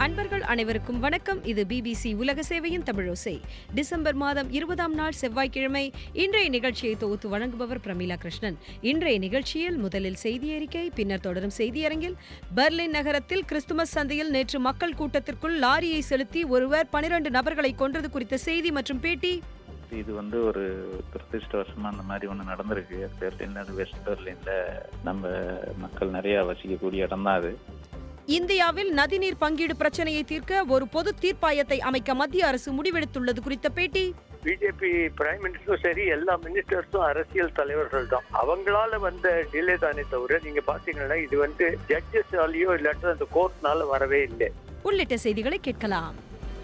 அன்பர்கள் அனைவருக்கும் வணக்கம் இது பிபிசி உலக சேவையின் தமிழோசை டிசம்பர் மாதம் இருபதாம் நாள் செவ்வாய்க்கிழமை இன்றைய நிகழ்ச்சியை தொகுத்து வழங்குபவர் பிரமீளா கிருஷ்ணன் இன்றைய நிகழ்ச்சியில் முதலில் செய்தி அறிக்கை பின்னர் தொடரும் செய்தியரங்கில் பெர்லின் நகரத்தில் கிறிஸ்துமஸ் சந்தையில் நேற்று மக்கள் கூட்டத்திற்குள் லாரியை செலுத்தி ஒருவர் பனிரண்டு நபர்களை கொன்றது குறித்த செய்தி மற்றும் பேட்டி இது வந்து ஒரு துரதிருஷ்டவசமா அந்த மாதிரி ஒன்று நடந்திருக்கு பெர்லின்ல அது வெஸ்ட் பெர்லின்ல நம்ம மக்கள் நிறைய வசிக்கக்கூடிய இடம் தான் அது இந்தியாவில் நதிநீர் பங்கீடு பிரச்சனையை தீர்க்க ஒரு பொது தீர்ப்பாயத்தை அமைக்க மத்திய அரசு முடிவெடுத்துள்ளது குறித்த பேட்டி பிஜேபி பிரைம் மினிஸ்டரும் சரி எல்லா மினிஸ்டர்ஸும் அரசியல் தலைவர்கள் தான் அவங்களால வந்த டிலே தானே தவிர நீங்க பாத்தீங்கன்னா இது வந்து ஜட்ஜஸ்னாலயோ இல்லாட்டி அந்த கோர்ட்னால வரவே இல்லை உள்ளிட்ட செய்திகளை கேட்கலாம்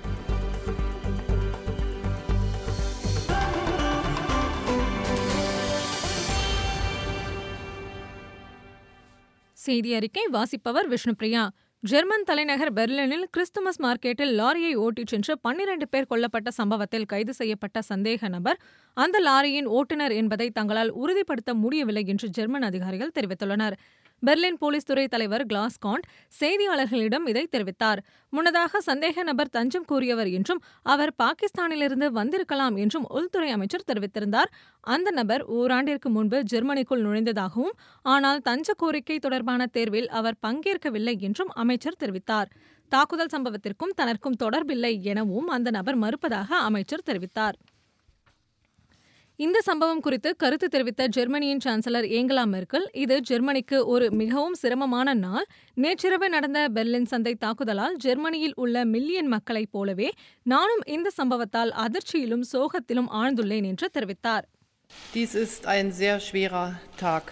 செய்தி அறிக்கை வாசிப்பவர் விஷ்ணுபிரியா ஜெர்மன் தலைநகர் பெர்லினில் கிறிஸ்துமஸ் மார்க்கெட்டில் லாரியை ஓட்டிச் சென்று பன்னிரண்டு பேர் கொல்லப்பட்ட சம்பவத்தில் கைது செய்யப்பட்ட சந்தேக நபர் அந்த லாரியின் ஓட்டுநர் என்பதை தங்களால் உறுதிப்படுத்த முடியவில்லை என்று ஜெர்மன் அதிகாரிகள் தெரிவித்துள்ளனர் பெர்லின் போலீஸ் துறை தலைவர் கிளாஸ்காண்ட் செய்தியாளர்களிடம் இதை தெரிவித்தார் முன்னதாக சந்தேக நபர் தஞ்சம் கூறியவர் என்றும் அவர் பாகிஸ்தானிலிருந்து வந்திருக்கலாம் என்றும் உள்துறை அமைச்சர் தெரிவித்திருந்தார் அந்த நபர் ஓராண்டிற்கு முன்பு ஜெர்மனிக்குள் நுழைந்ததாகவும் ஆனால் தஞ்ச கோரிக்கை தொடர்பான தேர்வில் அவர் பங்கேற்கவில்லை என்றும் அமைச்சர் தெரிவித்தார் தாக்குதல் சம்பவத்திற்கும் தனக்கும் தொடர்பில்லை எனவும் அந்த நபர் மறுப்பதாக அமைச்சர் தெரிவித்தார் இந்த சம்பவம் குறித்து கருத்து தெரிவித்த ஜெர்மனியின் சான்சலர் ஏங்கலா மெர்க்கல் இது ஜெர்மனிக்கு ஒரு மிகவும் சிரமமான நாள் நேற்றிரவு நடந்த பெர்லின் சந்தை தாக்குதலால் ஜெர்மனியில் உள்ள மில்லியன் மக்களைப் போலவே நானும் இந்த சம்பவத்தால் அதிர்ச்சியிலும் சோகத்திலும் ஆழ்ந்துள்ளேன் என்று தெரிவித்தார் Dies ist ein sehr schwerer Tag.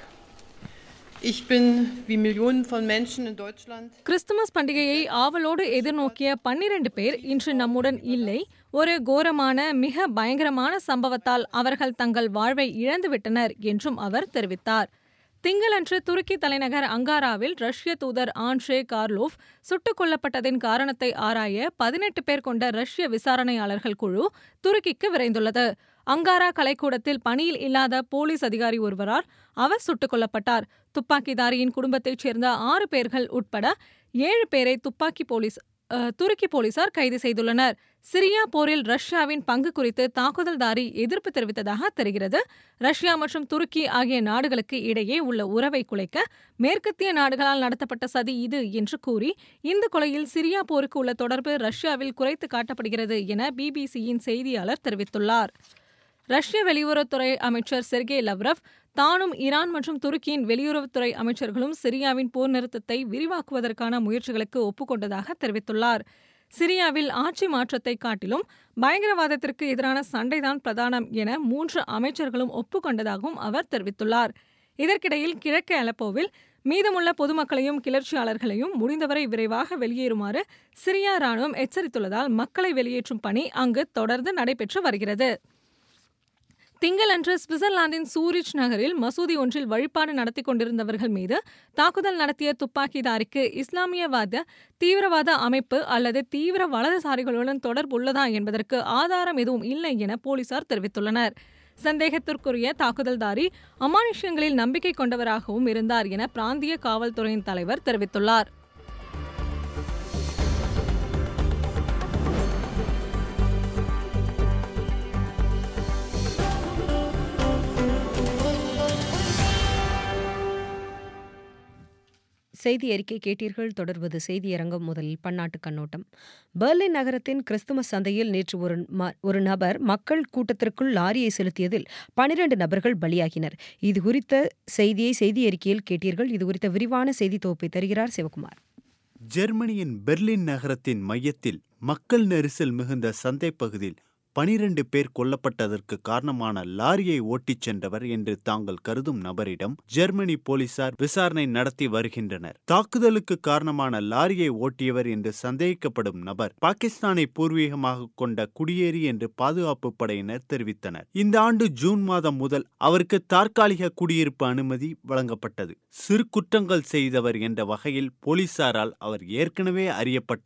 Ich bin, wie Millionen von Menschen in Deutschland, Christmas பண்டிகையை ஆவலோடு எதிர்நோக்கிய பன்னிரண்டு பேர் இன்று நம்முடன் இல்லை ஒரு கோரமான மிக பயங்கரமான சம்பவத்தால் அவர்கள் தங்கள் வாழ்வை இழந்துவிட்டனர் என்றும் அவர் தெரிவித்தார் திங்களன்று துருக்கி தலைநகர் அங்காராவில் ரஷ்ய தூதர் ஆண்ட்ரே கார்லோவ் சுட்டுக் கொல்லப்பட்டதின் காரணத்தை ஆராய பதினெட்டு பேர் கொண்ட ரஷ்ய விசாரணையாளர்கள் குழு துருக்கிக்கு விரைந்துள்ளது அங்காரா கலைக்கூடத்தில் பணியில் இல்லாத போலீஸ் அதிகாரி ஒருவரால் அவர் சுட்டுக் கொல்லப்பட்டார் துப்பாக்கிதாரியின் குடும்பத்தைச் சேர்ந்த ஆறு பேர்கள் உட்பட ஏழு பேரை துப்பாக்கி போலீஸ் அஹ், துருக்கி போலீசார் கைது செய்துள்ளனர் சிரியா போரில் ரஷ்யாவின் பங்கு குறித்து தாக்குதல்தாரி எதிர்ப்பு தெரிவித்ததாக தெரிகிறது ரஷ்யா மற்றும் துருக்கி ஆகிய நாடுகளுக்கு இடையே உள்ள உறவை குலைக்க மேற்கத்திய நாடுகளால் நடத்தப்பட்ட சதி இது என்று கூறி இந்த கொலையில் சிரியா போருக்கு உள்ள தொடர்பு ரஷ்யாவில் குறைத்து காட்டப்படுகிறது என பிபிசியின் செய்தியாளர் தெரிவித்துள்ளார் ரஷ்ய வெளியுறவுத்துறை அமைச்சர் செர்கே லவ்ரவ் தானும் ஈரான் மற்றும் துருக்கியின் வெளியுறவுத்துறை அமைச்சர்களும் சிரியாவின் போர் நிறுத்தத்தை விரிவாக்குவதற்கான முயற்சிகளுக்கு ஒப்புக்கொண்டதாக தெரிவித்துள்ளார் சிரியாவில் ஆட்சி மாற்றத்தை காட்டிலும் பயங்கரவாதத்திற்கு எதிரான சண்டைதான் பிரதானம் என மூன்று அமைச்சர்களும் ஒப்புக்கொண்டதாகவும் அவர் தெரிவித்துள்ளார் இதற்கிடையில் கிழக்கு அலப்போவில் மீதமுள்ள பொதுமக்களையும் கிளர்ச்சியாளர்களையும் முடிந்தவரை விரைவாக வெளியேறுமாறு சிரியா ராணுவம் எச்சரித்துள்ளதால் மக்களை வெளியேற்றும் பணி அங்கு தொடர்ந்து நடைபெற்று வருகிறது திங்களன்று சுவிட்சர்லாந்தின் சூரிச் நகரில் மசூதி ஒன்றில் வழிபாடு நடத்தி கொண்டிருந்தவர்கள் மீது தாக்குதல் நடத்திய துப்பாக்கிதாரிக்கு இஸ்லாமியவாத தீவிரவாத அமைப்பு அல்லது தீவிர வலதுசாரிகளுடன் தொடர்புள்ளதா என்பதற்கு ஆதாரம் எதுவும் இல்லை என போலீசார் தெரிவித்துள்ளனர் சந்தேகத்திற்குரிய தாக்குதல்தாரி அமானுஷ்யங்களில் நம்பிக்கை கொண்டவராகவும் இருந்தார் என பிராந்திய காவல்துறையின் தலைவர் தெரிவித்துள்ளார் செய்தி அறிக்கை கேட்டீர்கள் தொடர்வது செய்தியரங்கம் முதலில் பன்னாட்டு கண்ணோட்டம் பெர்லின் நகரத்தின் கிறிஸ்துமஸ் சந்தையில் நேற்று ஒரு ம- ஒரு நபர் மக்கள் கூட்டத்திற்குள் லாரியை செலுத்தியதில் பனிரண்டு நபர்கள் பலியாகினர் இது குறித்த செய்தியை செய்தி அறிக்கையில் கேட்டீர்கள் இது குறித்த விரிவான செய்தி தொகுப்பை தருகிறார் சிவகுமார் ஜெர்மனியின் பெர்லின் நகரத்தின் மையத்தில் மக்கள் நெரிசல் மிகுந்த சந்தைப் பகுதியில் பனிரெண்டு பேர் கொல்லப்பட்டதற்கு காரணமான லாரியை ஓட்டிச் சென்றவர் என்று தாங்கள் கருதும் நபரிடம் ஜெர்மனி போலீசார் விசாரணை நடத்தி வருகின்றனர் தாக்குதலுக்கு காரணமான லாரியை ஓட்டியவர் என்று சந்தேகிக்கப்படும் நபர் பாகிஸ்தானை பூர்வீகமாக கொண்ட குடியேறி என்று பாதுகாப்பு படையினர் தெரிவித்தனர் இந்த ஆண்டு ஜூன் மாதம் முதல் அவருக்கு தற்காலிக குடியிருப்பு அனுமதி வழங்கப்பட்டது சிறு குற்றங்கள் செய்தவர் என்ற வகையில் போலீசாரால் அவர் ஏற்கனவே அறியப்பட்டவர்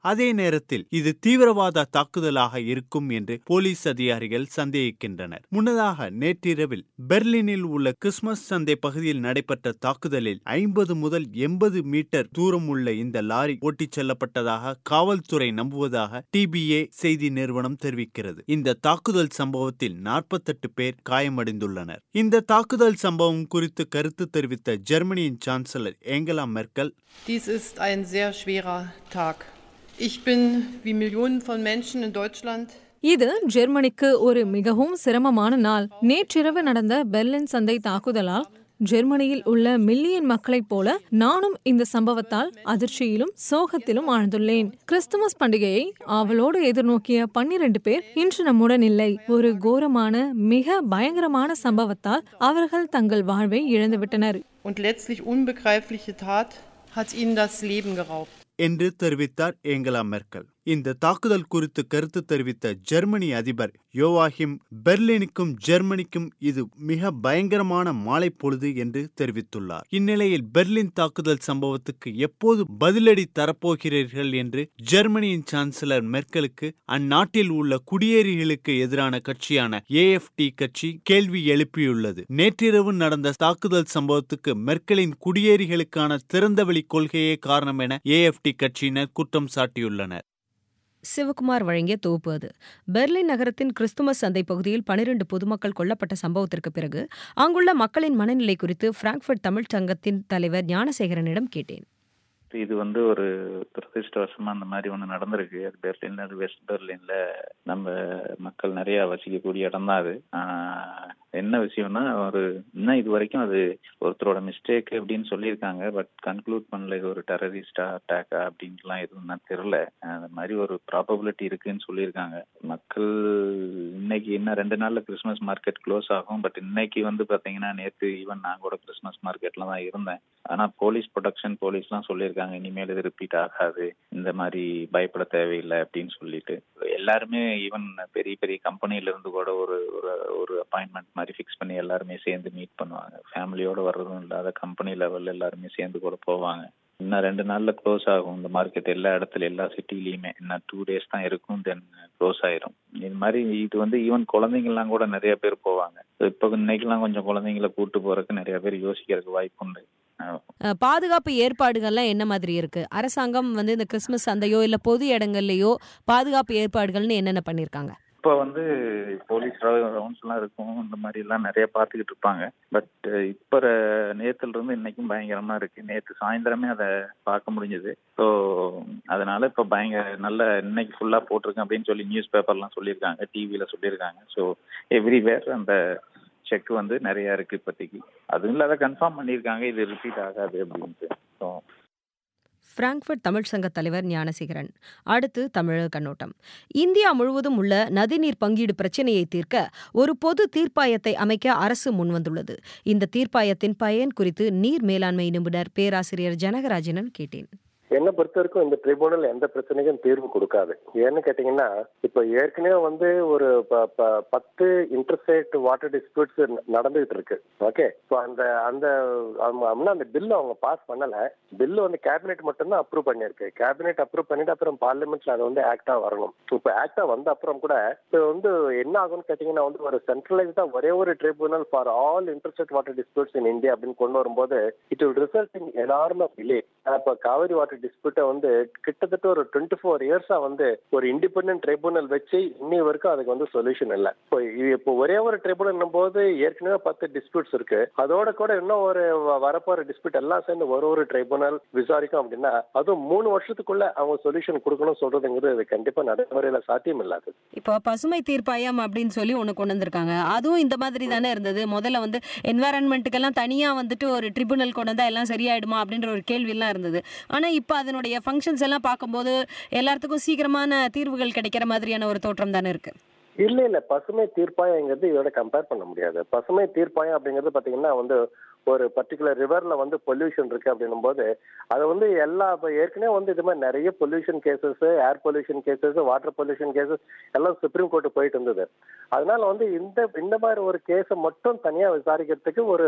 அதே நேரத்தில் இது தீவிரவாத தாக்குதலாக இருக்கும் என்று போலீஸ் அதிகாரிகள் சந்தேகிக்கின்றனர் முன்னதாக நேற்றிரவில் பெர்லினில் உள்ள கிறிஸ்துமஸ் சந்தை பகுதியில் நடைபெற்ற தாக்குதலில் ஐம்பது முதல் எண்பது மீட்டர் தூரம் உள்ள இந்த லாரி ஓட்டிச் செல்லப்பட்டதாக காவல்துறை நம்புவதாக டிபிஏ செய்தி நிறுவனம் தெரிவிக்கிறது இந்த தாக்குதல் சம்பவத்தில் நாற்பத்தெட்டு பேர் காயமடைந்துள்ளனர் இந்த தாக்குதல் சம்பவம் குறித்து கருத்து தெரிவித்த ஜெர்மனியின் chancellor Angela Merkel Dies ist ein sehr schwerer Tag. Ich bin, wie Millionen von Menschen in Deutschland, இது ஜெர்மனிக்கு ஒரு மிகவும் சிரமமான நாள் நேற்றிரவு நடந்த பெர்லின் சந்தை தாக்குதலால் ஜெர்மனியில் உள்ள மில்லியன் மக்களைப் போல நானும் இந்த சம்பவத்தால் அதிர்ச்சியிலும் சோகத்திலும் ஆழ்ந்துள்ளேன் கிறிஸ்துமஸ் பண்டிகையை ஆவலோடு எதிர்நோக்கிய பன்னிரண்டு பேர் இன்று நம்முடன் இல்லை ஒரு கோரமான மிக பயங்கரமான சம்பவத்தால் அவர்கள் தங்கள் வாழ்வை இழந்துவிட்டனர் und letztlich unbegreifliche Tat hat ihnen das Leben geraubt. என்று தெரிவித்தார் ஏங்கலா மெர்க்கல் இந்த தாக்குதல் குறித்து கருத்து தெரிவித்த ஜெர்மனி அதிபர் யோவாஹிம் பெர்லினுக்கும் ஜெர்மனிக்கும் இது மிக பயங்கரமான மாலை பொழுது என்று தெரிவித்துள்ளார் இந்நிலையில் பெர்லின் தாக்குதல் சம்பவத்துக்கு எப்போது பதிலடி தரப்போகிறீர்கள் என்று ஜெர்மனியின் சான்சலர் மெர்க்கலுக்கு அந்நாட்டில் உள்ள குடியேறிகளுக்கு எதிரான கட்சியான ஏஎஃப்டி கட்சி கேள்வி எழுப்பியுள்ளது நேற்றிரவு நடந்த தாக்குதல் சம்பவத்துக்கு மெர்க்கலின் குடியேறிகளுக்கான திறந்தவெளி கொள்கையே காரணம் என ஏஎஃப்டி கட்சியினர் குற்றம் சாட்டியுள்ளனர் சிவகுமார் வழங்கிய தொகுப்பு அது பெர்லின் நகரத்தின் கிறிஸ்துமஸ் சந்தை பகுதியில் பனிரெண்டு பொதுமக்கள் கொல்லப்பட்ட சம்பவத்திற்கு பிறகு அங்குள்ள மக்களின் மனநிலை குறித்து பிராங்க்ஃபர்ட் தமிழ்ச் சங்கத்தின் தலைவர் ஞானசேகரனிடம் கேட்டேன் இது வந்து ஒரு துரதிருஷ்டவசமா அந்த மாதிரி ஒண்ணு நடந்திருக்கு அது பெர்லின்ல அது வெஸ்ட் பெர்லின்ல நம்ம மக்கள் நிறைய வசிக்கக்கூடிய இடம் தான் அது ஆஹ் என்ன விஷயம்னா ஒரு இன்னும் இது வரைக்கும் அது ஒருத்தரோட மிஸ்டேக் அப்படின்னு சொல்லியிருக்காங்க பட் கன்க்ளூட் பண்ணல இது ஒரு டெரரிஸ்டா அட்டாக்கா அப்படின்ட்டுலாம் எதுவும் தான் தெரியல அந்த மாதிரி ஒரு ப்ராபபிலிட்டி இருக்குன்னு சொல்லியிருக்காங்க மக்கள் இன்னைக்கு இன்னும் ரெண்டு நாள்ல கிறிஸ்மஸ் மார்க்கெட் க்ளோஸ் ஆகும் பட் இன்னைக்கு வந்து பாத்தீங்கன்னா நேற்று ஈவன் நான் கூட கிறிஸ்மஸ் மார்க்கெட்ல தான் இருந்தேன் ஆனா போலீஸ் ப்ரொடக்ஷன் போலீஸ்லாம் சொல்லியிருக்காங்க இனிமேல் இது ரிப்பீட் ஆகாது இந்த மாதிரி பயப்பட தேவையில்லை அப்படின்னு சொல்லிட்டு எல்லாருமே ஈவன் பெரிய பெரிய கம்பெனில இருந்து கூட ஒரு ஒரு ஒரு அப்பாயின்மெண்ட் மாதிரி ஃபிக்ஸ் பண்ணி எல்லாருமே சேர்ந்து மீட் பண்ணுவாங்க ஃபேமிலியோட வர்றதும் இல்லாத கம்பெனி லெவல்ல எல்லாருமே சேர்ந்து கூட போவாங்க இன்னும் ரெண்டு நாள்ல க்ளோஸ் ஆகும் இந்த மார்க்கெட் எல்லா இடத்துல எல்லா சிட்டிலையுமே இன்னும் டூ டேஸ் தான் இருக்கும் தென் க்ளோஸ் ஆயிரும் இது மாதிரி இது வந்து ஈவன் குழந்தைங்கலாம் கூட நிறைய பேர் போவாங்க இப்போ இன்னைக்கெல்லாம் கொஞ்சம் குழந்தைங்கள கூட்டு போறதுக்கு நிறைய பேர் யோசிக்கிறதுக்கு வாய்ப்பு உண்டு அஹ், பாதுகாப்பு ஏற்பாடுகள்லாம் என்ன மாதிரி இருக்கு அரசாங்கம் வந்து இந்த கிறிஸ்துமஸ் சந்தையோ இல்ல பொது இடங்கள்லயோ பாதுகாப்பு ஏற்பாடுகள்னு என்னென்ன பண்ணிருக்காங்க இப்போ வந்து போலீஸ் ரவுண்ட்ஸ் எல்லாம் இருக்கும் இந்த மாதிரி எல்லாம் நிறைய பார்த்துக்கிட்டு இருப்பாங்க பட் இப்போ நேத்துல இருந்து இன்னைக்கும் பயங்கரமா இருக்கு நேற்று சாயந்தரமே அதை பார்க்க முடிஞ்சது ஸோ அதனால இப்போ பயங்கர நல்ல இன்னைக்கு ஃபுல்லா போட்டிருக்கேன் அப்படின்னு சொல்லி நியூஸ் பேப்பர்லாம் சொல்லியிருக்காங்க டிவியில சொல்லியிருக்காங்க ஸோ எவ்ரிவேர் அந்த செக் வந்து நிறைய இருக்கு இப்போதைக்கு அதுவும் இல்லாத கன்ஃபார்ம் பண்ணியிருக்காங்க இது ரிப்பீட் ஆகாது அப்படின்ட்டு ஸோ பிராங்க்ஃபர்ட் தமிழ் சங்க தலைவர் ஞானசேகரன் அடுத்து தமிழக கண்ணோட்டம் இந்தியா முழுவதும் உள்ள நதிநீர் பங்கீடு பிரச்சினையை தீர்க்க ஒரு பொது தீர்ப்பாயத்தை அமைக்க அரசு முன்வந்துள்ளது இந்த தீர்ப்பாயத்தின் பயன் குறித்து நீர் மேலாண்மை நிபுணர் பேராசிரியர் ஜனகராஜனன் கேட்டேன் என்னை பொறுத்த வரைக்கும் இந்த ட்ரிபியூனல் எந்த பிரச்சனைக்கும் தீர்வு கொடுக்காது ஏன்னு கேட்டீங்கன்னா இப்போ ஏற்கனவே வந்து ஒரு ப- ப- பத்து இன்டர்ஸ்டேட் வாட்டர் டிஸ்பியூட்ஸ் நடந்துகிட்டு இருக்கு ஓகே ஸோ அந்த அந்த அவங்க- அப்படின்னா அந்த பில் அவங்க பாஸ் பண்ணல பில் வந்து கேபினெட் மட்டும்தான் அப்ரூவ் பண்ணியிருக்கு கேபினெட் அப்ரூவ் பண்ணிட்டு அப்புறம் பார்லிமெண்ட்ல அது வந்து ஆக்டா வரணும் இப்போ ஆக்டா வந்த அப்புறம் கூட இப்போ வந்து என்ன ஆகும்னு கேட்டீங்கன்னா வந்து ஒரு சென்ட்ரலைஸ்டா ஒரே ஒரு tribunal for all interstate water disputes in India அப்படின்னு கொண்டு வரும்போது it will result in enormous delay இப்போ காவிரி வாட்டர் டிஸ்பியூட்டை வந்து கிட்டத்தட்ட ஒரு டுவெண்ட்டி ஃபோர் இயர்ஸா வந்து ஒரு இண்டிபெண்டன்ட் ட்ரிபியூனல் வச்சு இன்னி வரைக்கும் அதுக்கு வந்து சொல்யூஷன் இல்லை இப்போ இது இப்போ ஒரே ஒரு ட்ரிபியூனல் போது ஏற்கனவே பத்து டிஸ்பியூட்ஸ் இருக்கு அதோட கூட இன்னும் ஒரு வ- வரப்போற டிஸ்பியூட் எல்லாம் சேர்ந்து ஒரு ஒரு ட்ரிபியூனல் விசாரிக்கும் அப்படின்னா அதுவும் மூணு வருஷத்துக்குள்ள அவங்க சொல்யூஷன் கொடுக்கணும் சொல்றதுங்கிறது இது கண்டிப்பா நடைமுறையில சாத்தியம் இல்லாது இப்போ பசுமை தீர்ப்பாயம் அப்படின்னு சொல்லி ஒன்று கொண்டு வந்திருக்காங்க அதுவும் இந்த மாதிரி தானே இருந்தது முதல்ல வந்து என்வாரன்மெண்ட்டுக்கெல்லாம் தனியாக வந்துட்டு ஒரு ட்ரிபுனல் கொண்டு வந்தால் எல்லாம் சரியாயிடுமா அப்படின்ற ஒரு கேள்வியெல்லாம் இருந்தது ஆனால் இப்போ அதனுடைய ஃபங்க்ஷன்ஸ் எல்லாம் பார்க்கும்போது எல்லாத்துக்கும் சீக்கிரமான தீர்வுகள் கிடைக்கிற மாதிரியான ஒரு தோற்றம் தானே இருக்கு இல்ல இல்ல பசுமை தீர்ப்பாயங்கிறது இதோட கம்பேர் பண்ண முடியாது பசுமை தீர்ப்பாயம் அப்படிங்கிறது பாத்தீங்கன்னா வந்து ஒரு பர்டிகுலர் ரிவர்ல வந்து பொல்யூஷன் இருக்கு அப்படின்னும் போது அது வந்து எல்லா இப்ப ஏற்கனவே வந்து இது மாதிரி நிறைய pollution cases air pollution cases water pollution cases எல்லாம் சுப்ரீம் கோர்ட் போயிட்டு இருந்தது அதனால வந்து இந்த இந்த மாதிரி ஒரு கேஸை மட்டும் தனியா விசாரிக்கிறதுக்கு ஒரு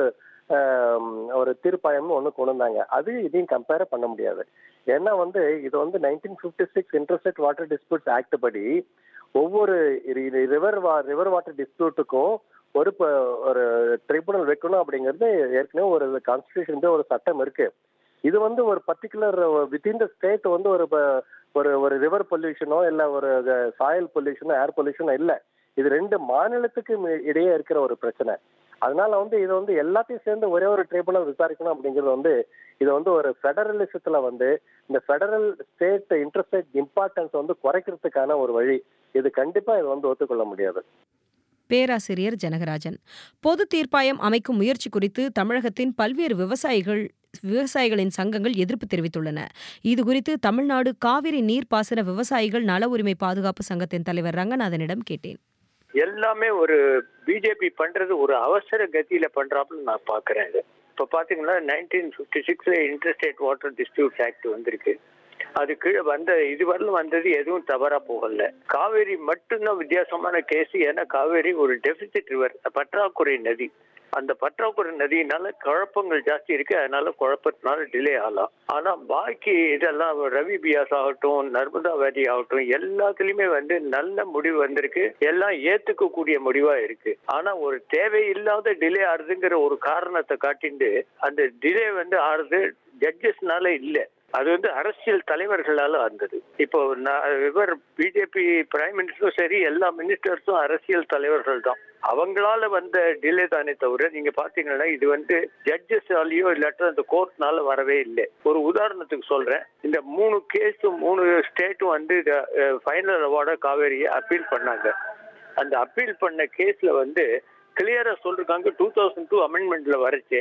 ஆம், ஒரு தீர்ப்பாயம்னு ஒன்று கொண்டு வந்தாங்க அது இதையும் கம்பேர் பண்ண முடியாது ஏன்னா வந்து இது வந்து nineteen fifty six interstate water disputes act படி ஒவ்வொரு ரிவர் ரிவர் வாட்டர் டிஸ்பியூட்டுக்கும் ஒரு ப- ஒரு ட்ரிபுனல் வைக்கணும் அப்படிங்கிறது ஏற்கனவே ஒரு கான்ஸ்டியூஷன் ஒரு சட்டம் இருக்கு இது வந்து ஒரு பர்டிகுலர் வித்தின் த ஸ்டேட் வந்து ஒரு ப- ஒரு ஒரு ரிவர் பொல்யூஷனோ இல்ல ஒரு சாயல் பொல்யூஷனோ ஏர் பொல்யூஷனோ இல்ல இது ரெண்டு மாநிலத்துக்கு மி- இடையே இருக்கிற ஒரு பிரச்சனை அதனால வந்து இது வந்து எல்லாத்தையும் சேர்ந்து ஒரே ஒரு ட்ரிபுனல் விசாரிக்கணும் அப்படிங்கிறது வந்து இது வந்து ஒரு ஃபெடரலிசத்துல வந்து இந்த ஃபெடரல் ஸ்டேட் இன்டர்ஸ்டேட் இம்பார்ட்டன்ஸ் வந்து குறைக்கிறதுக்கான ஒரு வழி இது கண்டிப்பா இது வந்து ஒத்துக்கொள்ள முடியாது பேராசிரியர் ஜனகராஜன் பொது தீர்ப்பாயம் அமைக்கும் முயற்சி குறித்து தமிழகத்தின் பல்வேறு விவசாயிகள் விவசாயிகளின் சங்கங்கள் எதிர்ப்பு தெரிவித்துள்ளன இதுகுறித்து தமிழ்நாடு காவிரி நீர்ப்பாசன விவசாயிகள் நல உரிமை பாதுகாப்பு சங்கத்தின் தலைவர் ரங்கநாதனிடம் கேட்டேன் எல்லாமே ஒரு பிஜேபி பண்றது ஒரு அவசர கதியில பண்றாப்புல நான் பாக்குறேன் இது இப்ப பாத்தீங்கன்னா நைன்டீன் பிப்டி சிக்ஸ்ல இன்டர்ஸ்டேட் வாட்டர் டிஸ்பியூட் ஆக்ட் வந்திருக்கு அது கீழே வந்த இதுவரையிலும் வந்தது எதுவும் தவறா போகல காவேரி மட்டும்தான் வித்தியாசமான கேஸ் ஏன்னா காவேரி ஒரு டெபிசிட் ரிவர் பற்றாக்குறை நதி அந்த பற்றாக்குறை நதியினால குழப்பங்கள் ஜாஸ்தி இருக்கு அதனால குழப்பத்தினால டிலே ஆகலாம் ஆனா பாக்கி இதெல்லாம் ரவி பியாஸ் ஆகட்டும் நர்மதா வேலி ஆகட்டும் எல்லாத்துலயுமே வந்து நல்ல முடிவு வந்திருக்கு எல்லாம் ஏத்துக்கக்கூடிய முடிவா இருக்கு ஆனா ஒரு தேவையில்லாத டிலே ஆறுதுங்கிற ஒரு காரணத்தை காட்டிண்டு அந்த டிலே வந்து ஆறுது ஜட்ஜஸ்னால இல்ல அது வந்து அரசியல் தலைவர்களால வந்தது இப்போ நான் இவர் பிஜேபி பிரைம் மினிஸ்டரும் சரி எல்லா மினிஸ்டர்ஸும் அரசியல் தலைவர்கள் தான் அவங்களால வந்த டிலே தானே தவிர நீங்க பாத்தீங்கன்னா இது வந்து ஜட்ஜஸ்னாலயோ இல்லாட்ட அந்த கோர்ட்னால வரவே இல்லை ஒரு உதாரணத்துக்கு சொல்றேன் இந்த மூணு கேஸும் மூணு ஸ்டேட்டும் வந்து ஃபைனல் அவார்டா காவேரியை அப்பீல் பண்ணாங்க அந்த அப்பீல் பண்ண கேஸ்ல வந்து கிளியரா சொல்லிருக்காங்க டூ தௌசண்ட் டூ அமெண்ட்மெண்ட்ல வரைச்சு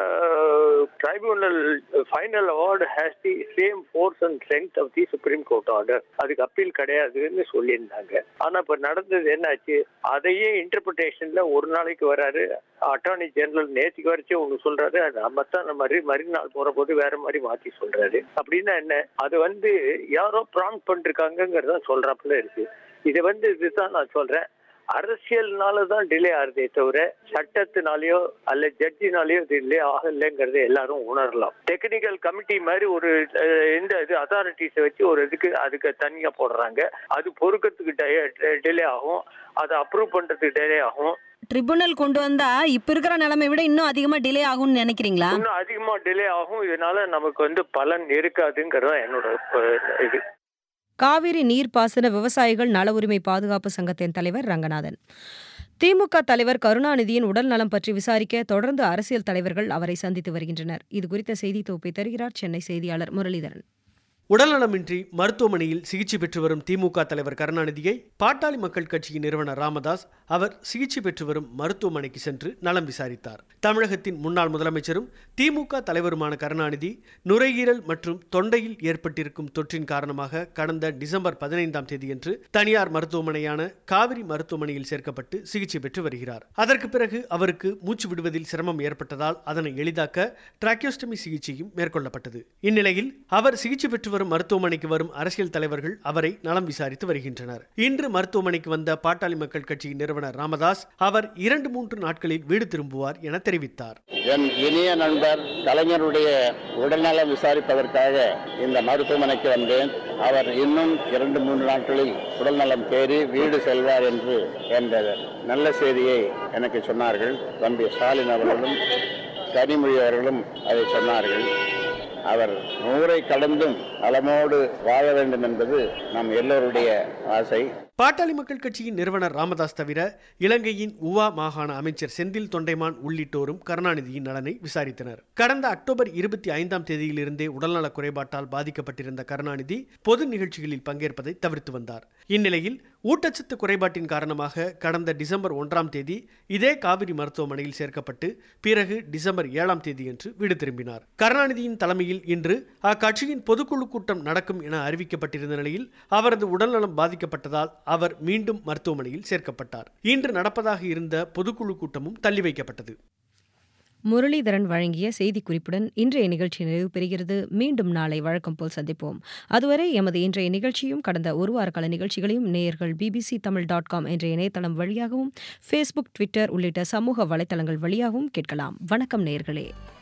tribunal final award has the same force and strength of the supreme court order அதுக்கு அப்பீல் கிடையாதுன்னு சொல்லியிருந்தாங்க ஆனா இப்ப நடந்தது என்னாச்சு அதையே இன்டர்பிரிட்டேஷன்ல ஒரு நாளைக்கு வராரு அட்டார்னி ஜெனரல் நேற்றுக்கு வரைக்கும் ஒன்று சொல்றாரு நம்ம தான் நம்ம மறு மறுநாள் போற போது வேற மாதிரி மாத்தி சொல்றாரு அப்படின்னா என்ன அது வந்து யாரோ ப்ராம்ப்ட் பண்ணிருக்காங்கிறத சொல்றாப்புல இருக்கு இது வந்து இதுதான் நான் சொல்றேன் அரசியல்னால தான் டிலே ஆகுதே தவிர சட்டத்தினாலேயோ அல்ல ஜட்ஜினாலேயோ டிலே ஆகலைங்கிறத எல்லாரும் உணரலாம் டெக்னிக்கல் கமிட்டி மாதிரி ஒரு அஹ், இந்த இது அத்தாரிட்டிஸை வச்சு ஒரு இதுக்கு அதுக்கு தனியா போடுறாங்க அது பொறுக்கிறதுக்கு டிலே ஆகும் அதை அப்ரூவ் பண்றதுக்கு டிலே ஆகும் ட்ரிபுனல் கொண்டு வந்தா இப்ப இருக்கிற நிலைமை விட இன்னும் அதிகமா டிலே ஆகும்னு நினைக்கிறீங்களா இன்னும் அதிகமா டிலே ஆகும் இதனால நமக்கு வந்து பலன் இருக்காதுங்கிறது தான் என்னோட அஹ், இது காவிரி நீர்ப்பாசன விவசாயிகள் நல உரிமை பாதுகாப்பு சங்கத்தின் தலைவர் ரங்கநாதன் திமுக தலைவர் கருணாநிதியின் உடல் நலம் பற்றி விசாரிக்க தொடர்ந்து அரசியல் தலைவர்கள் அவரை சந்தித்து வருகின்றனர் இது குறித்த செய்தி தொகுப்பை தருகிறார் சென்னை செய்தியாளர் முரளிதரன் உடல்நலமின்றி மருத்துவமனையில் சிகிச்சை பெற்று வரும் திமுக தலைவர் கருணாநிதியை பாட்டாளி மக்கள் கட்சியின் நிறுவனர் ராமதாஸ் அவர் சிகிச்சை பெற்று வரும் மருத்துவமனைக்கு சென்று நலம் விசாரித்தார் தமிழகத்தின் முன்னாள் முதலமைச்சரும் திமுக தலைவருமான கருணாநிதி நுரையீரல் மற்றும் தொண்டையில் ஏற்பட்டிருக்கும் தொற்றின் காரணமாக கடந்த டிசம்பர் பதினைந்தாம் தேதியன்று தனியார் மருத்துவமனையான காவிரி மருத்துவமனையில் சேர்க்கப்பட்டு சிகிச்சை பெற்று வருகிறார் அதற்கு பிறகு அவருக்கு மூச்சு விடுவதில் சிரமம் ஏற்பட்டதால் அதனை எளிதாக்க டிராக்கியோஸ்டமி சிகிச்சையும் மேற்கொள்ளப்பட்டது இந்நிலையில் அவர் சிகிச்சை பெற்று வரும் மருத்துவமனைக்கு வரும் அரசியல் தலைவர்கள் அவரை நலம் விசாரித்து வருகின்றனர் இன்று மருத்துவமனைக்கு வந்த பாட்டாளி மக்கள் கட்சியின் நிறுவனர் ராமதாஸ் அவர் இரண்டு மூன்று நாட்களில் வீடு திரும்புவார் என தெரிவித்தார் என் இனிய நண்பர் கலைஞருடைய உடல்நலம் விசாரிப்பதற்காக இந்த மருத்துவமனைக்கு வந்தேன் அவர் இன்னும் இரண்டு மூன்று நாட்களில் உடல்நலம் தேறி வீடு செல்வார் என்று என்ற நல்ல செய்தியை எனக்கு சொன்னார்கள் தம்பி ஸ்டாலின் அவர்களும் கனிமொழி அவர்களும் அதை சொன்னார்கள் அவர் நூறை கடந்தும் நலமோடு வாழ வேண்டும் என்பது நம் எல்லோருடைய ஆசை பாட்டாளி மக்கள் கட்சியின் நிறுவனர் ராமதாஸ் தவிர இலங்கையின் உவா மாகாண அமைச்சர் செந்தில் தொண்டைமான் உள்ளிட்டோரும் கருணாநிதியின் நலனை விசாரித்தனர் கடந்த அக்டோபர் இருபத்தி ஐந்தாம் தேதியிலிருந்தே உடல்நலக் குறைபாட்டால் பாதிக்கப்பட்டிருந்த கருணாநிதி பொது நிகழ்ச்சிகளில் பங்கேற்பதை தவிர்த்து வந்தார் இந்நிலையில் ஊட்டச்சத்து குறைபாட்டின் காரணமாக கடந்த டிசம்பர் ஒன்றாம் தேதி இதே காவிரி மருத்துவமனையில் சேர்க்கப்பட்டு பிறகு டிசம்பர் ஏழாம் தேதியன்று வீடு திரும்பினார் கருணாநிதியின் தலைமையில் இன்று அக்கட்சியின் பொதுக்குழு கூட்டம் நடக்கும் என அறிவிக்கப்பட்டிருந்த நிலையில் அவரது உடல்நலம் பாதிக்கப்பட்டதால் அவர் மீண்டும் மருத்துவமனையில் சேர்க்கப்பட்டார் இன்று நடப்பதாக இருந்த பொதுக்குழு கூட்டமும் தள்ளி வைக்கப்பட்டது முரளிதரன் வழங்கிய செய்திக்குறிப்புடன் இன்றைய நிகழ்ச்சி நிறைவு பெறுகிறது மீண்டும் நாளை வழக்கம் போல் சந்திப்போம் அதுவரை எமது இன்றைய நிகழ்ச்சியும் கடந்த ஒரு வார கால நிகழ்ச்சிகளையும் நேயர்கள் பிபிசி தமிழ் டாட் காம் என்ற இணையதளம் வழியாகவும் ஃபேஸ்புக் ட்விட்டர் உள்ளிட்ட சமூக வலைதளங்கள் வழியாகவும் கேட்கலாம் வணக்கம் நேயர்களே